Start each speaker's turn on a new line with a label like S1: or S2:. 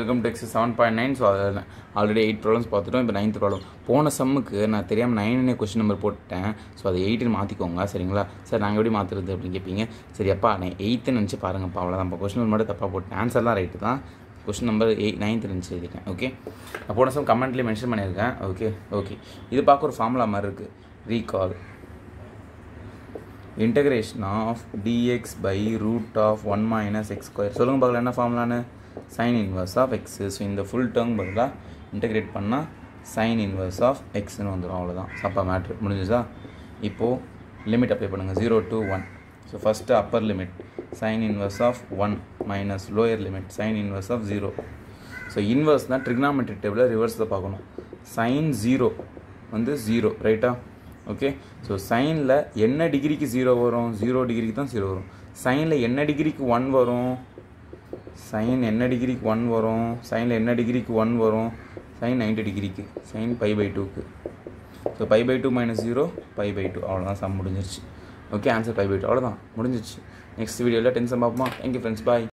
S1: welcome to X seven point nine so அதில் already eight problems பார்த்துட்டோம் இப்போ ninth problem போன சம்முக்கு நான் தெரியாமல் நைனே கொஸ்டின் நம்பர் போட்டேன் ஸோ அதை எயிட்டுன்னு மாற்றிக்கோங்க சரிங்களா சார் நாங்கள் எப்படி மாற்றுறது அப்படின்னு கேட்பீங்க சரிப்பா நான் எயித்துன்னு நினச்சி பாருங்கப்பா அவ்வளோதான் இப்போ கொஸ்டின் நம்பர் மட்டும் தப்பாக போட்டேன் ஆன்சர்லாம் ரைட்டு தான் கொஸ்டின் நம்பர் எயிட் நைன்த் நினச்சி எழுதிட்டேன் ஓகே நான் போன சம் கமெண்ட்லேயே மென்ஷன் பண்ணியிருக்கேன் ஓகே ஓகே இது பார்க்க ஒரு ஃபார்முலா மாதிரி இருக்குது recall integration of dx by root of one minus x square சொல்லுங்க பார்க்கலாம் என்ன ஃபார்முலான்னு sine inverse of x so இந்த ஃபுல் டேர்ம் பதிலாக இன்டகிரேட் பண்ணால் சைன் இன்வர்ஸ் ஆஃப் எக்ஸ்னு வந்துடும் அவ்வளோதான் சப்பா மேட்ரு முடிஞ்சுதா இப்போது லிமிட் அப்ளை பண்ணுங்கள் zero to one so first upper limit sine inverse of one minus lower limit sine inverse of zero so inverse தான் ட்ரிக்னாமெட்ரிக் டேபிளில் ரிவர்ஸில் பார்க்கணும் சைன் ஜீரோ வந்து ஜீரோ ரைட்டா ஓகே ஸோ சைனில் என்ன டிகிரிக்கு ஜீரோ வரும் ஜீரோ டிகிரிக்கு தான் ஜீரோ வரும் சைனில் என்ன டிகிரிக்கு ஒன் வரும் சைன் என்ன டிகிரிக்கு ஒன் வரும் சைனில் என்ன டிகிரிக்கு ஒன் வரும் சைன் நைன்டி டிகிரிக்கு சைன் பை பை டூக்கு so pi pi two minus zero pi pi two அவ்வளோதான் சம் முடிஞ்சிருச்சு okay answer pi pi two அவ்வளோதான் முடிஞ்சிருச்சு நெக்ஸ்ட் வீடியோவில் டென்ஷன் பார்ப்போமா தேங்க்யூ ஃப்ரெண்ட்ஸ் பாய்